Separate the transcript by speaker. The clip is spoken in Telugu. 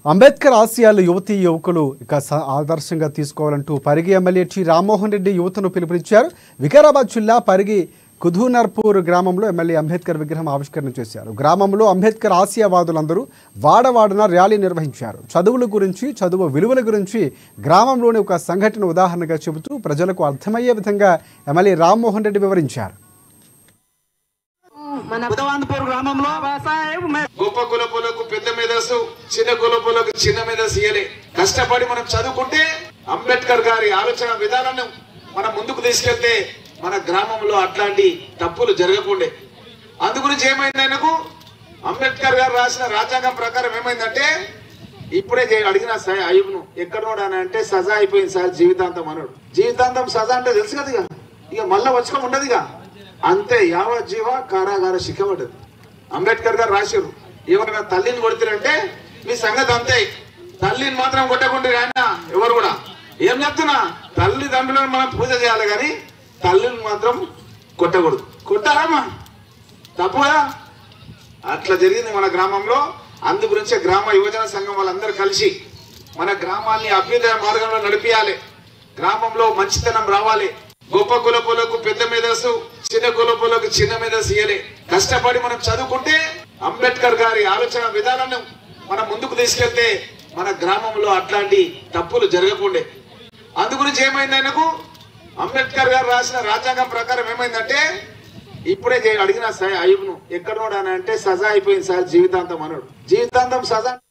Speaker 1: అంబేద్కర్ ఆశయాలు యువతీ యువకులు ఇక స- ఆదర్శంగా తీసుకోవాలంటూ పరిగి ఎమ్మెల్యే టి రామ్మోహన్ రెడ్డి యువతను పిలుపునిచ్చారు వికారాబాద్ జిల్లా పరిగి కుధూనర్పూర్ గ్రామంలో ఎమ్మెల్యే అంబేద్కర్ విగ్రహం ఆవిష్కరణ చేశారు గ్రామంలో అంబేద్కర్ ఆశయవాదులందరూ వాడవాడన ర్యాలీ నిర్వహించారు చదువుల గురించి చదువు విలువల గురించి గ్రామంలోని ఒక సంఘటన ఉదాహరణగా చెబుతూ ప్రజలకు అర్థమయ్యే విధంగా ఎమ్మెల్యే రామ్మోహన్ రెడ్డి వివరించారు
Speaker 2: మన
Speaker 3: బుధవాంతపూర్ గ్రామంలో
Speaker 2: బాబాసాహెబ్ మే-
Speaker 3: గొప్ప కులపులకు పెద్ద మేధస్సు చిన్న కులపులకు చిన్న మేధస్సు ఇయ్యలే కష్టపడి మనం చదువుకుంటే అంబేద్కర్ గారి ఆలోచన విధానాన్ని మనం ముందుకు తీసుకెళ్తే మన గ్రామంలో అట్లాంటి తప్పులు జరగకుండే అందు గురించి ఏమైంది ఆయనకు అంబేద్కర్ గారు రాసిన రాజ్యాంగం ప్రకారం ఏమైందంటే ఇప్పుడే చే- అడిగిన సార్ అయ్యబ్ను ఎక్కడోడు అని అంటే సజా అయిపోయింది సార్ జీవితాంతం అన్నాడు జీవితాంతం సజా అంటే తెలుసు కదా ఇక ఇక మళ్ళా వచ్చుకో ఉండదుగా అంతే యావత్ జీవ కారాగార శిక్ష పడ్డది అంబేద్కర్ గారు రాశారు ఎవరైనా తల్లిని కొడుతారంటే మీ సంగతి అంతే తల్లిని మాత్రం కొట్టకుండా ఆయన ఎవరు కూడా ఏం చెప్తున్నా తల్లిదండ్రులను మనం పూజ చేయాలి కానీ తల్లిని మాత్రం కొట్టకూడదు కొట్టారామా తప్పు కదా అట్లా జరిగింది మన గ్రామంలో అందు గురించే గ్రామ యువజన సంఘం వాళ్ళందరూ కలిసి మన గ్రామాన్ని అభ్యుదయ మార్గంలో నడిపియాలి గ్రామంలో మంచితనం రావాలి గొప్ప కులపులకు పెద్ద మేధస్సు చిన్న కులపులకు చిన్న మేధస్సు ఇయ్యలే కష్టపడి మనం చదువుకుంటే అంబేద్కర్ గారి ఆలోచన విధానాన్ని మనం ముందుకు తీసుకెళ్తే మన గ్రామంలో అట్లాంటి తప్పులు జరగకుండే అందు గురించి ఏమైంది ఆయనకు అంబేద్కర్ గారు రాసిన రాజ్యాంగం ప్రకారం ఏమైందంటే ఇప్పుడే చే- అడిగిన సార్ అయ్యబ్ను ఎక్కడోడు అని అంటే సజా అయిపోయింది సార్ జీవితాంతం అన్నాడు జీవితాంతం సజా